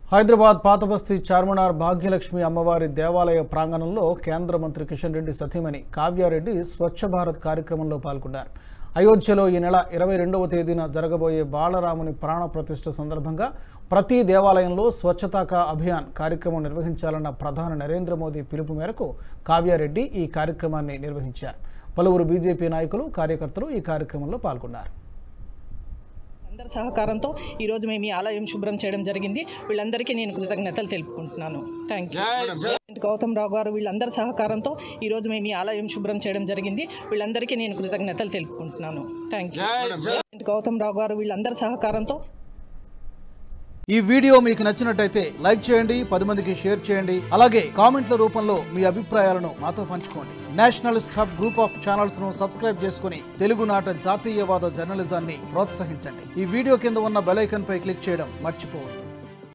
హైదరాబాద్ పాతబస్తీ చార్మినార్ భాగ్యలక్ష్మి అమ్మవారి దేవాలయ ప్రాంగణంలో కేంద్ర మంత్రి కిషన్ రెడ్డి సతీమణి కావ్యారెడ్డి స్వచ్ఛ భారత్ కార్యక్రమంలో పాల్గొన్నారు అయోధ్యలో ఈ నెల ఇరవై రెండవ తేదీన జరగబోయే బాలరాముని ప్రాణ ప్రతిష్ఠ సందర్భంగా ప్రతి దేవాలయంలో స్వచ్ఛతా కా అభియాన్ కార్యక్రమం నిర్వహించాలన్న ప్రధాని నరేంద్ర మోదీ పిలుపు మేరకు కావ్యారెడ్డి ఈ కార్యక్రమాన్ని నిర్వహించారు పలువురు బీజేపీ నాయకులు కార్యకర్తలు ఈ కార్యక్రమంలో పాల్గొన్నారు అందరి సహకారంతో ఈరోజు మేము ఈ ఆలయం శుభ్రం చేయడం జరిగింది వీళ్ళందరికీ నేను కృతజ్ఞతలు తెలుపుకుంటున్నాను థ్యాంక్ యూ గౌతమ్ రావు గారు వీళ్ళందరి సహకారంతో ఈరోజు మేము ఈ ఆలయం శుభ్రం చేయడం జరిగింది వీళ్ళందరికీ నేను కృతజ్ఞతలు తెలుపుకుంటున్నాను థ్యాంక్ యూ గౌతమ్ రావు గారు వీళ్ళందరి సహకారంతో ఈ వీడియో మీకు నచ్చినట్టయితే లైక్ చేయండి పది మందికి షేర్ చేయండి అలాగే కామెంట్ల రూపంలో మీ అభిప్రాయాలను మాతో పంచుకోండి nationalist hub group of channels ను సబ్స్క్రైబ్ చేసుకుని తెలుగునాట జాతీయవాద జర్నలిజాన్ని ప్రోత్సహించండి ఈ వీడియో కింద ఉన్న బెల్ ఐకాన్ పై క్లిక్ చేయడం మర్చిపోవద్దు